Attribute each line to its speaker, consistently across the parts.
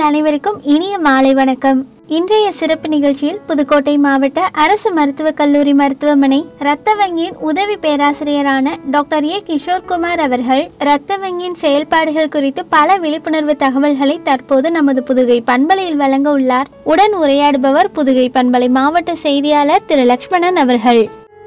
Speaker 1: அனைவருக்கும் இனிய மாலை வணக்கம் இன்றைய சிறப்பு நிகழ்ச்சியில் புதுக்கோட்டை மாவட்ட அரசு மருத்துவக் கல்லூரி மருத்துவமனை இரத்த வங்கியின் உதவி பேராசிரியரான டாக்டர் ஏ கிஷோர்குமார் அவர்கள் இரத்த வங்கியின் செயல்பாடுகள் குறித்து பல விழிப்புணர்வு தகவல்களை தற்போது நமது புதுகை பண்பலையில் வழங்க உள்ளார் உடன் உரையாடுபவர் புதுகை பண்பலை மாவட்ட செய்தியாளர் திரு லக்ஷ்மணன் அவர்கள்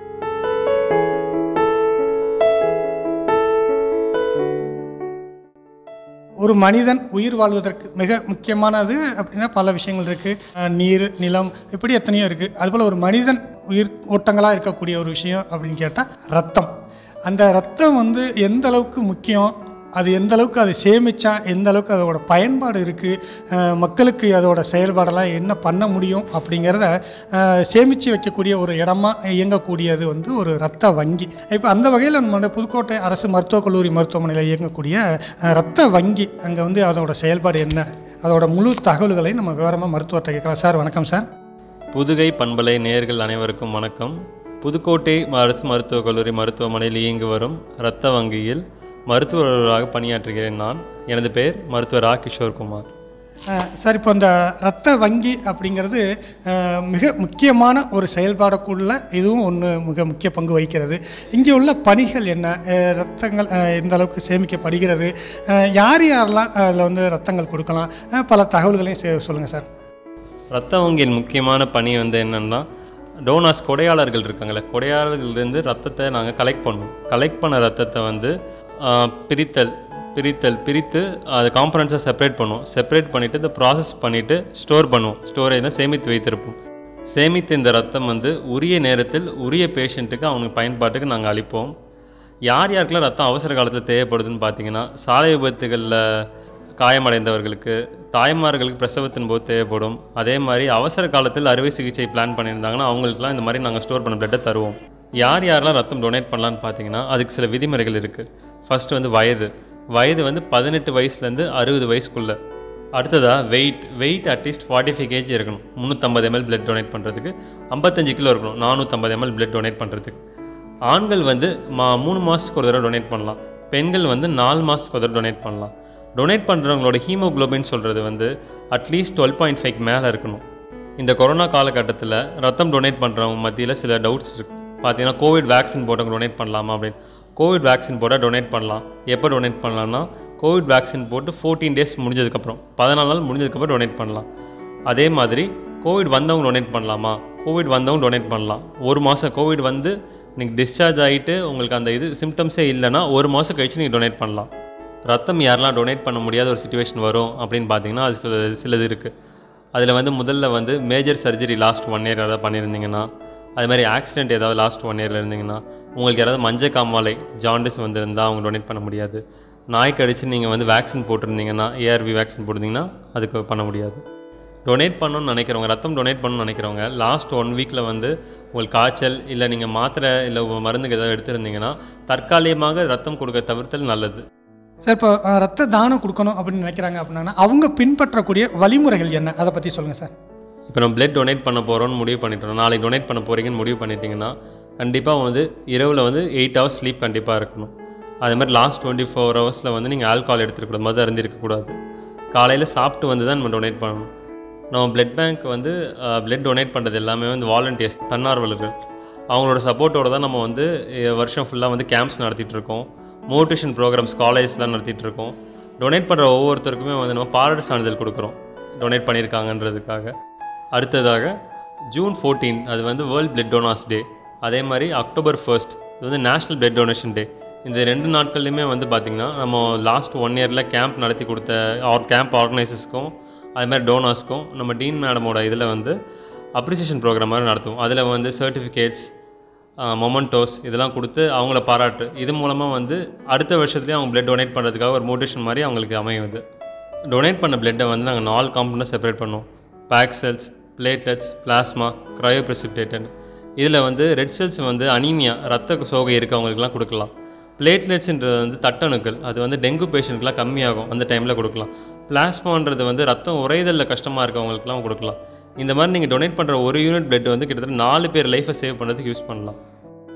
Speaker 2: ஒரு மனிதன் உயிர் வாழ்வதற்கு மிக முக்கியமானது அப்படின்னா பல விஷயங்கள் இருக்குது அஹ் நீர் நிலம் இப்படி எத்தனையோ இருக்குது அதுபோல் ஒரு மனிதன் உயிர் ஓட்டங்களாக இருக்கக்கூடிய ஒரு விஷயம் அப்படின்னு கேட்டால் ரத்தம் அந்த ரத்தம் வந்து எந்த அளவுக்கு முக்கியம் அது எந்த அளவுக்கு அதை சேமிச்சா எந்த அளவுக்கு அதோட பயன்பாடு இருக்குது மக்களுக்கு அதோட செயல்பாடெல்லாம் என்ன பண்ண முடியும் அப்படிங்கிறத அஹ், சேமிச்சு வைக்கக்கூடிய ஒரு இடமா இயங்கக்கூடியது வந்து ஒரு ரத்த வங்கி இப்போ அந்த வகையில் நம்ம வந்து புதுக்கோட்டை அரசு மருத்துவக் கல்லூரி மருத்துவமனையில் இயங்கக்கூடிய அஹ், ரத்த வங்கி அங்கே வந்து அதோட செயல்பாடு என்ன அதோட முழு தகவல்களை நம்ம விவரமாக மருத்துவர்கிட்ட கேட்கலாம் சார் வணக்கம் சார்
Speaker 3: புதுகை பண்பலை நேயர்கள் அனைவருக்கும் வணக்கம் புதுக்கோட்டை அரசு மருத்துவக் கல்லூரி மருத்துவமனையில் இயங்கி வரும் இரத்த வங்கியில் மருத்துவராக பணியாற்றுகிறேன் நான் எனது பெயர் மருத்துவர் ரா கிஷோர்குமார்
Speaker 2: அஹ் சார் இப்போ இந்த ரத்த வங்கி அப்படிங்கிறது அஹ், மிக முக்கியமான ஒரு செயல்பாடுக்குள்ள இதுவும் ஒன்று மிக முக்கிய பங்கு வகிக்கிறது இங்கே உள்ள பணிகள் என்ன அஹ், ரத்தங்கள் அஹ், எந்த அளவுக்கு சேமிக்கப்படுகிறது அஹ், யார் யாரெல்லாம் அதில் வந்து ரத்தங்கள் கொடுக்கலாம் அஹ், பல தகவல்களையும் சே சொல்லுங்கள் சார்
Speaker 3: இரத்த வங்கியின் முக்கியமான பணி வந்து என்னன்னா டோனாஸ் கொடையாளர்கள் இருக்காங்கல்ல கொடையாளர்கள்லேருந்து ரத்தத்தை நாங்கள் கலெக்ட் பண்ணுவோம் கலெக்ட் பண்ண ரத்தத்தை வந்து ஆஹ், பிரித்தல் பிரித்தல் பிரித்து அது காம்பனன்ஸாக செப்பரேட் பண்ணுவோம் செப்பரேட் பண்ணிவிட்டு இதை ப்ராசஸ் பண்ணிவிட்டு ஸ்டோர் பண்ணுவோம் ஸ்டோரேஜில் சேமித்து வைத்திருப்போம் சேமித்த இந்த ரத்தம் வந்து உரிய நேரத்தில் உரிய பேஷண்ட்டுக்கு அவனுக்கு பயன்பாட்டுக்கு நாங்கள் அளிப்போம் யார் யாருக்கெல்லாம் ரத்தம் அவசர காலத்தில் தேவைப்படுதுன்னு பார்த்தீங்கன்னா சாலை விபத்துகளில் காயமடைந்தவர்களுக்கு தாய்மார்களுக்கு பிரசவத்தின் போது தேவைப்படும் அதே மாதிரி அவசர காலத்தில் அறுவை சிகிச்சை பிளான் பண்ணியிருந்தாங்கன்னா அவங்களுக்குலாம் இந்த மாதிரி நாங்கள் ஸ்டோர் பண்ண பிளட்டை தருவோம் யார் யாரெல்லாம் ரத்தம் டொனேட் பண்ணலான்னு பார்த்தீங்கன்னா அதுக்கு சில விதிமுறைகள் இருக்குது ஃபர்ஸ்ட் வந்து வயது வயது வந்து பதினெட்டு வயசுலேருந்து அறுபது வயசுக்குள்ளே அடுத்ததாக weight weight at least forty five KG இருக்கணும் முந்நூற்றம்பது எம்எல் பிளட் டொனேட் பண்ணுறதுக்கு ஐம்பத்தஞ்சு கிலோ இருக்கணும் நானூற்றம்பது எம்எல் பிளட் டொனேட் பண்ணுறதுக்கு ஆண்கள் வந்து மா மூணு மாதத்துக்கு ஒரு தடவை டொனேட் பண்ணலாம் பெண்கள் வந்து நாலு மாதத்துக்கு ஒரு தடவை டொனேட் பண்ணலாம் டொனேட் பண்ணுறவங்களோட ஹீமோகுளோபின் சொல்கிறது வந்து அட்லீஸ்ட் டுவெல் பாயிண்ட் ஃபைவ் மேலே இருக்கணும் இந்த கொரோனா காலகட்டத்தில் ரத்தம் டொனேட் பண்ணுறவங்க மத்தியில் சில டவுட்ஸ் இருக்கு பார்த்தீங்கன்னா கோவிட் வேக்சின் போட்டவங்க டொனேட் பண்ணலாமா அப்படின்னு கோவிட் வேக்சின் போட்டால் டொனேட் பண்ணலாம் எப்போ டொனேட் பண்ணலாம்னா கோவிட் வேக்சின் போட்டு ஃபோர்டீன் டேஸ் முடிஞ்சதுக்கப்புறம் பதினாலு நாள் முடிஞ்சதுக்கப்புறம் டொனேட் பண்ணலாம் அதே மாதிரி கோவிட் வந்தவங்க டொனேட் பண்ணலாமா கோவிட் வந்தவங்க டொனேட் பண்ணலாம் ஒரு மாதம் கோவிட் வந்து நீங்கள் டிஸ்சார்ஜ் ஆகிட்டு உங்களுக்கு அந்த இது சிம்டம்ஸே இல்லைன்னா ஒரு மாதம் கழிச்சு நீங்கள் டொனேட் பண்ணலாம் ரத்தம் யாரெல்லாம் டொனேட் பண்ண முடியாத ஒரு சுச்சுவேஷன் வரும் அப்படின்னு பார்த்தீங்கன்னா அது சில- சிலது இருக்குது அதில் வந்து முதல்ல வந்து major surgery last one year ஏதாவது பண்ணியிருந்தீங்கன்னா அது மாதிரி ஆக்சிடென்ட் ஏதாவது லாஸ்ட் ஒன் இயரில் இருந்தீங்கன்னா உங்களுக்கு யாராவது மஞ்சள் காமாலை ஜாண்டிஸ் வந்திருந்தால் அவங்க டொனேட் பண்ண முடியாது நாய் கடிச்சு நீங்கள் வந்து வேக்சின் போட்டிருந்தீங்கன்னா ஏஆர்வி வேக்சின் போட்டிருந்தீங்கன்னா அதுக்கு பண்ண முடியாது டொனேட் பண்ணணும்னு நினைக்கிறவங்க ரத்தம் டொனேட் பண்ணணும்னு நினைக்கிறவங்க லாஸ்ட் ஒன் வீக்கில் வந்து உங்களுக்கு காய்ச்சல் இல்லை நீங்கள் மாத்திரை இல்லை மருந்துக்கு ஏதாவது எடுத்திருந்தீங்கன்னா தற்காலிகமாக ரத்தம் கொடுக்க தவிர்த்தல் நல்லது
Speaker 2: சார் இப்போ அஹ், ரத்த தானம் கொடுக்கணும் அப்படின்னு நினைக்கிறாங்க அப்படின்னா அவங்க பின்பற்றக்கூடிய வழிமுறைகள் என்ன அதை பற்றி சொல்லுங்கள் சார்
Speaker 3: இப்போ நம்ம பிளட் டொனேட் பண்ண போகிறோம்னு முடிவு பண்ணிட்டோம் நாளைக்கு டொனேட் பண்ண போகிறீங்கன்னு முடிவு பண்ணிட்டீங்கன்னா கண்டிப்பாக வந்து இரவில் வந்து எயிட் ஹவர்ஸ் ஸ்லீப் கண்டிப்பாக இருக்கணும் அதே மாதிரி லாஸ்ட் டுவெண்ட்டி ஃபோர் ஹவர்ஸில் வந்து நீங்கள் ஆல்கஹால் எடுத்துருக்கூடாது மது அருந்திருக்கக்கூடாது காலையில் சாப்பிட்டு வந்து தான் நம்ம டொனேட் பண்ணணும் நம்ம பிளட் பேங்க் வந்து பிளட் டொனேட் பண்ணுறது எல்லாமே வந்து வாலண்டியர்ஸ் தன்னார்வலர்கள் அவங்களோட சப்போர்ட்டோட தான் நம்ம வந்து அஹ், வருஷம் ஃபுல்லாக வந்து கேம்ப்ஸ் நடத்திட்டு இருக்கோம் மோட்டிவேஷன் ப்ரோக்ராம்ஸ் காலேஜ்லாம் நடத்திட்டு இருக்கோம் டொனேட் பண்ணுற ஒவ்வொருத்தருக்குமே வந்து நம்ம பாராட்டு சான்றிதழ் கொடுக்குறோம் டொனேட் பண்ணியிருக்காங்கன்றதுக்காக அடுத்ததாக ஜூன் 14 அது வந்து வேர்ல்ட் பிளட் டோனார்ஸ் டே அதே மாதிரி அக்டோபர் ஃபர்ஸ்ட் இது வந்து நேஷ்னல் பிளட் டொனேஷன் டே இந்த ரெண்டு நாட்கள்லையுமே வந்து பார்த்திங்கன்னா நம்ம லாஸ்ட் ஒன் இயரில் கேம்ப் நடத்தி கொடுத்த ஆர் கேம்ப் ஆர்கனைசர்ஸ்க்கும் அது மாதிரி டோனர்ஸ்க்கும் நம்ம டீன் மேடமோட இதில் வந்து அப்ரிசியேஷன் ப்ரோக்ராம் மாதிரி நடத்துவோம் அதில் வந்து சர்டிஃபிகேட்ஸ் மொமெண்டோஸ் இதெல்லாம் கொடுத்து அவங்கள பாராட்டு இது மூலமாக வந்து அடுத்த வருஷத்துலேயும் அவங்க பிளட் டொனேட் பண்ணுறதுக்காக ஒரு மோட்டிவேஷன் மாதிரி அவங்களுக்கு அமையும் இது டொனேட் பண்ண பிளட்டை வந்து நாங்கள் நாலு காம்பவுண்டாக செப்பரேட் பண்ணுவோம் packed cells platelets plasma cryoprecipitate இதில் வந்து ரெட் செல்ஸ் வந்து அனீமியா ரத்த சோகை இருக்கவங்களுக்குலாம் கொடுக்கலாம் பிளேட்லெட்ஸ்ன்றது வந்து தட்டணுக்கள் அது வந்து டெங்கு பேஷண்ட்க்குலாம் கம்மியாகும் அந்த டைமில் கொடுக்கலாம் பிளாஸ்மான்றது வந்து ரத்தம் உறைதலில் கஷ்டமாக இருக்கவங்களுக்குலாம் கொடுக்கலாம் இந்த மாதிரி நீங்கள் டொனேட் பண்ணுற ஒரு யூனிட் பிளட் வந்து கிட்டத்தட்ட நாலு பேர் லைஃப்பை சேவ் பண்ணுறதுக்கு யூஸ் பண்ணலாம்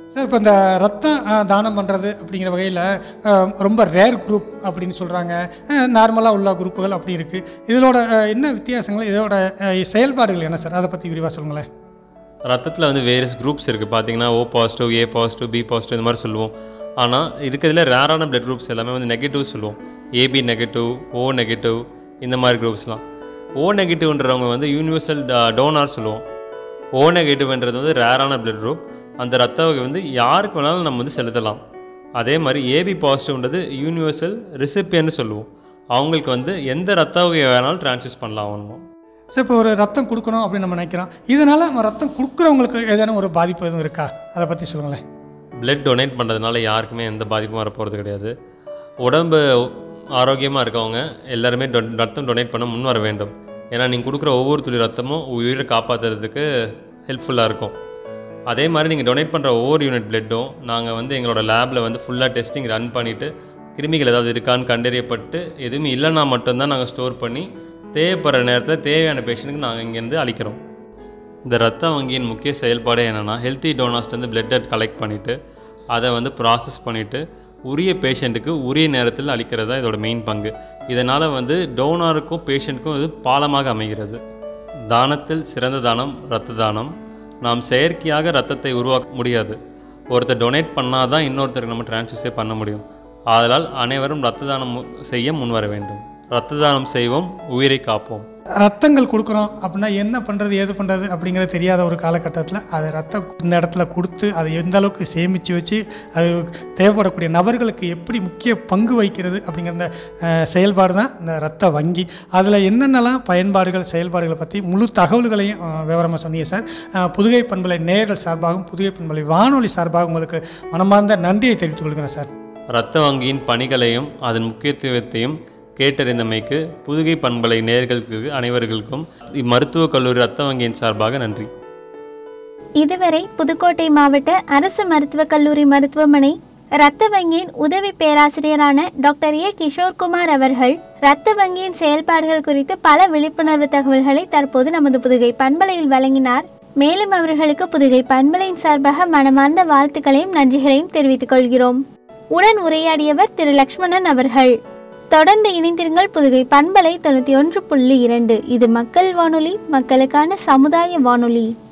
Speaker 2: சார் இப்போ இந்த ரத்தம் அஹ், தானம் பண்ணுறது அப்படிங்கிற வகையில் ரொம்ப ரேர் குரூப் அப்படின்னு சொல்கிறாங்க நார்மலாக உள்ள குரூப்புகள் அப்படி இருக்குது இதோட அஹ், என்ன வித்தியாசங்கள் இதோட அஹ், செயல்பாடுகள் என்ன சார் அதை பற்றி விரிவாக சொல்லுங்களேன்
Speaker 3: ரத்தத்தில் வந்து வேரியஸ் குரூப்ஸ் இருக்குது பார்த்தீங்கன்னா O positive A positive B positive இந்த மாதிரி சொல்லுவோம் ஆனால் இருக்கிறதுல ரேரான பிளட் குரூப்ஸ் எல்லாமே வந்து நெகட்டிவ் சொல்லுவோம் ஏபி நெகட்டிவ் ஓ நெகட்டிவ் இந்த மாதிரி குரூப்ஸ்லாம் ஓ நெகட்டிவ்ன்றவங்க வந்து யூனிவர்சல் டோனார் சொல்லுவோம் ஓ நெகட்டிவ்ன்றது வந்து ரேரான பிளட் குரூப் அந்த ரத்த வகை வந்து யாருக்கு வேணாலும் நம்ம வந்து செலுத்தலாம் அதே மாதிரி ஏபி பாசிட்டிவ்ன்றது யூனிவர்சல் ரிசிப்பியன்னு சொல்லுவோம் அவங்களுக்கு வந்து எந்த ரத்த வகையை வேணாலும் டிரான்ஸ்யூஸ் பண்ணலாம் அவங்க
Speaker 2: சார் இப்போ ஒரு ரத்தம் கொடுக்கணும் அப்படின்னு நம்ம நினைக்கிறோம் இதனால் நம்ம ரத்தம் கொடுக்குறவங்களுக்கு ஏதேனும் ஒரு பாதிப்பு எதுவும் இருக்கா அதை பற்றி சொல்லுங்களேன்
Speaker 3: பிளட் டொனேட் பண்ணுறதுனால யாருக்குமே எந்த பாதிப்பும் வரப்போகிறது கிடையாது உடம்பு ஆரோக்கியமாக இருக்கவங்க எல்லாருமே டொ- ரத்தம் டொனேட் பண்ண முன் வர வேண்டும் ஏன்னா நீங்கள் கொடுக்குற ஒவ்வொரு துளி ரத்தமும் உயிரை காப்பாற்றுறதுக்கு ஹெல்ப்ஃபுல்லாக இருக்கும் அதே மாதிரி நீங்கள் டொனேட் பண்ணுற ஒவ்வொரு யூனிட் பிளட்டும் நாங்கள் வந்து எங்களோட லேபில் வந்து ஃபுல்லாக டெஸ்டிங் ரன் பண்ணிவிட்டு கிருமிகள் ஏதாவது இருக்கான்னு கண்டறியப்பட்டு எதுவுமே இல்லைன்னா மட்டும்தான் நாங்கள் ஸ்டோர் பண்ணி தேவைப்படுற நேரத்தில் தேவையான பேஷண்ட்டுக்கு நாங்கள் இங்கேருந்து அளிக்கிறோம் இந்த ரத்த வங்கியின் முக்கிய செயல்பாடு என்னென்னா ஹெல்த்தி டோனாஸ்லேருந்து பிளட்டை கலெக்ட் பண்ணிவிட்டு அதை வந்து ப்ராசஸ் பண்ணிவிட்டு உரிய பேஷண்ட்டுக்கு உரிய நேரத்தில் அளிக்கிறது தான் இதோட மெயின் பங்கு இதனால் வந்து டோனாருக்கும் பேஷண்ட்டுக்கும் இது பாலமாக அமைகிறது தானத்தில் சிறந்த தானம் இரத்த தானம் நாம் செயற்கையாக ரத்தத்தை உருவாக்க முடியாது ஒருத்தர் டொனேட் பண்ணால் தான் இன்னொருத்தருக்கு நம்ம டிரான்ஸ்ஃபியூஸே பண்ண முடியும் ஆதலால் அனைவரும் இரத்த தானம் செய்ய முன்வர வேண்டும் இரத்த தானம் செய்வோம் உயிரை காப்போம்
Speaker 2: ரத்தங்கள் கொடுக்குறோம் அப்படின்னா என்ன பண்ணுறது ஏது பண்ணுறது அப்படிங்கிறது தெரியாத ஒரு காலகட்டத்தில் அதை ரத்தம் இந்த இடத்துல கொடுத்து அதை எந்த அளவுக்கு சேமித்து வச்சு அது தேவைப்படக்கூடிய நபர்களுக்கு எப்படி முக்கிய பங்கு வகிக்கிறது அப்படிங்கிற அந்த அஹ், செயல்பாடு தான் இந்த ரத்த வங்கி அதில் என்னென்னலாம் பயன்பாடுகள் செயல்பாடுகளை பற்றி முழு தகவல்களையும் விவரமாக சொன்னீங்க சார் அஹ், புதுகை பண்பலை நேயர்கள் சார்பாகவும் புதுகை பண்பலை வானொலி சார்பாகவும் உங்களுக்கு மனமார்ந்த நன்றியை தெரிவித்துக் கொள்கிறேன் சார்
Speaker 3: இரத்த வங்கியின் பணிகளையும் அதன் முக்கியத்துவத்தையும் கேட்டறிந்தமைக்கு புதுகை பண்பலை நேயர்களுக்கு அனைவர்களுக்கும் இம்மருத்துவக் கல்லூரி இரத்த வங்கியின் சார்பாக நன்றி
Speaker 1: இதுவரை புதுக்கோட்டை மாவட்ட அரசு மருத்துவக் கல்லூரி மருத்துவமனை இரத்த வங்கியின் உதவி பேராசிரியரான டாக்டர் ஏ கிஷோர்குமார் அவர்கள் இரத்த வங்கியின் செயல்பாடுகள் குறித்து பல விழிப்புணர்வு தகவல்களை தற்போது நமது புதுகை பண்பலையில் வழங்கினார் மேலும் அவர்களுக்கு புதுகை பண்பலையின் சார்பாக மனமார்ந்த வாழ்த்துக்களையும் நன்றிகளையும் தெரிவித்துக் கொள்கிறோம் உடன் உரையாடியவர் திரு லக்ஷ்மணன் அவர்கள் தொடர்ந்து இணைந்திருங்கள் புதுகை பண்பலை தொண்ணூத்தி ஒன்று புள்ளி இரண்டு இது மக்கள் வானொலி மக்களுக்கான சமுதாய வானொலி